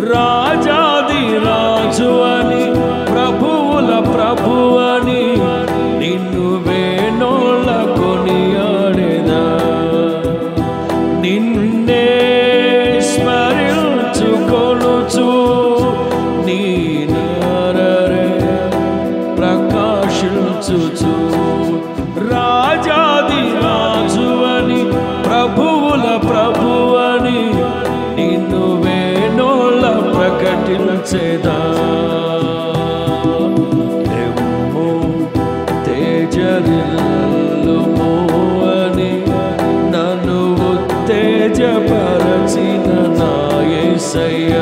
రాజాది రాజు అని ప్రభువుల ప్రభువని నిన్ను వేణోళ్ళ కొనియాడేదా నిన్నే స్మరించుకొనుచు నీ నారరే ప్రకాశించుచు రాజాది రాజువని ప్రభువుల ప్రభువని నిన్ను వేణోళ్ళ ప్రకటించేదా ఎమ్ము తేజరిల్లుము అని నన్ను ఉత్తేజపరచిన నా యేసయ్యా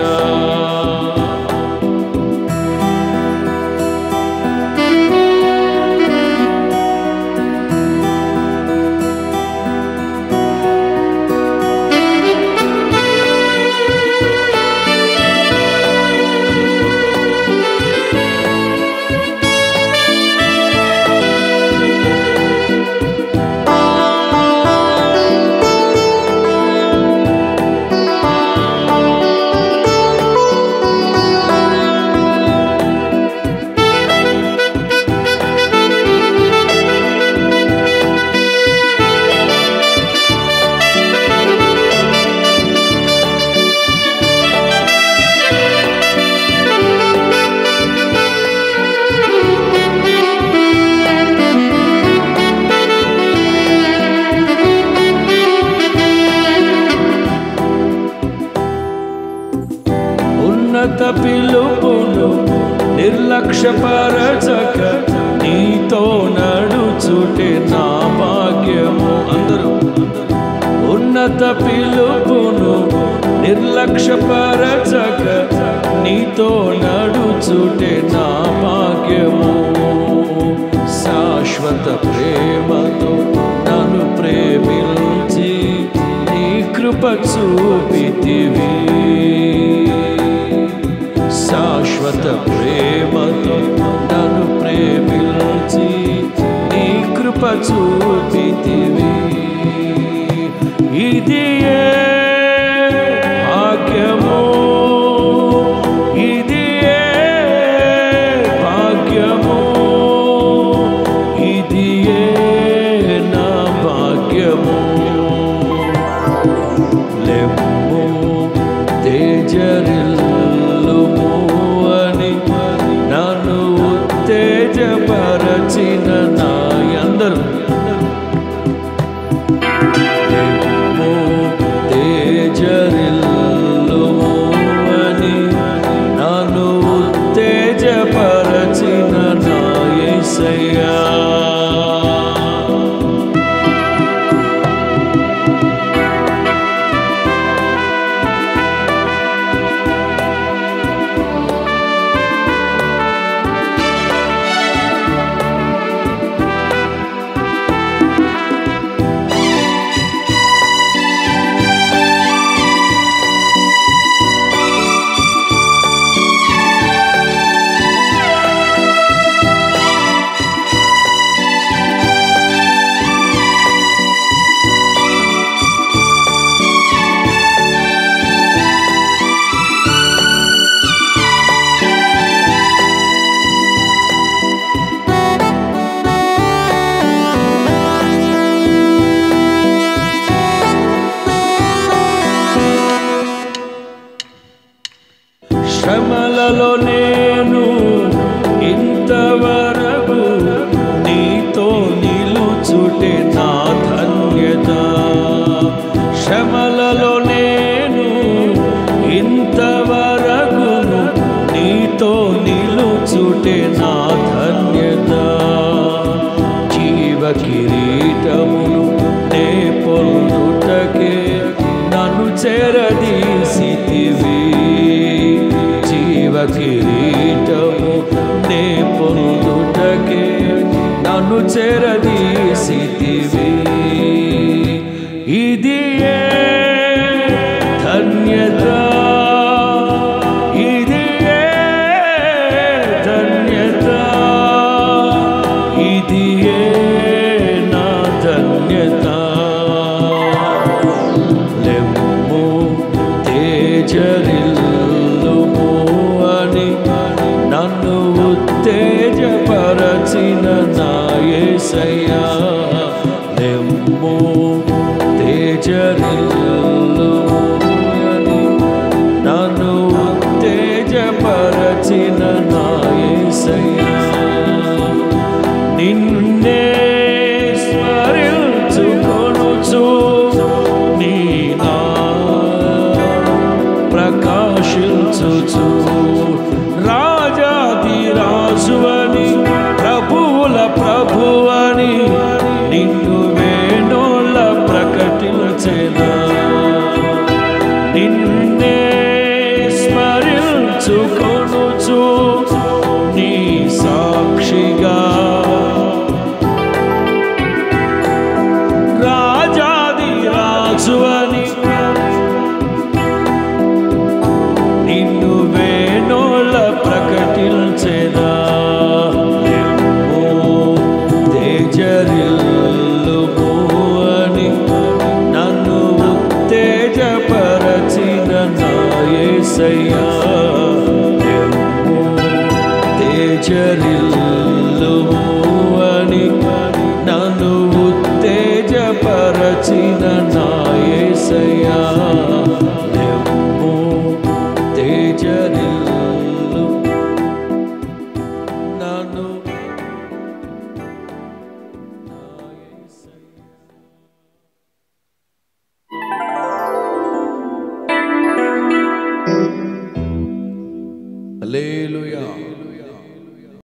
ఉన్నత పిలుపును నిర్లక్ష్యపరచక నీతో నడుచుటే నా భాగ్యము అందరూ ఉన్నత పిలుపును నిర్లక్ష్యపరచక నీతో నడుచుటే నా భాగ్యము శాశ్వత ప్రేమతో నన్ను ప్రేమించి నీ కృప చూపితివి శాశ్వత ప్రేమతో నన్ను ప్రేమించి నీ కృప చూపితివి ఇది ఏ భాగ్యము ఇది ఏ భాగ్యము ఇది ఏ నా భాగ్యము లెమ్ము తేజరిల్లుము అని నన్ను ఉత్తేజపరచిన నాయందరూ లెమ్ము తేజరిల్లుము అని నన్ను ఉత్తేజపరచిన నా యేసయ్యా శ్రమలలో నేను ఇంతవరకు నీతో నిలుచుటే నా ధన్యత శ్రమలలో నేను ఇంతవరకు నీతో నిలుచుటే నా ధన్యత జీవ కిరీటమును నే పొందుటకే నన్ను చెరదీసితివి జీవ కిరీటము నే పొందుటకే నన్ను చెరదీసితివి ఇది ఏ ధన్యత ఇది ఏ ధన్యత ఇది ఏ నా ధన్యత లెమ్ము తేజరిల్లుము హర్షించుచు రాజాది రాజువని ప్రభువుల ప్రభువని నిన్ను వేణోళ్ళ ప్రకటించెనా నిన్నే స్మరించుకొనుచు నీ సాక్షిగా రాజాది రాజువని నిన్ను వేణోళ్ళ ప్రకటించెనా లెమ్మో తేజరిల్లుమో అని నన్ను ఉత్తేజపరచిన నా యేసయ్యా లెమ్మో తేజరిల్లుమో అని నన్ను ఉత్తేజపరచిన నా యేసయ్యా లెమ్మో తేజరిల్లు నన్ను నా యేసయ్యా హల్లెలూయా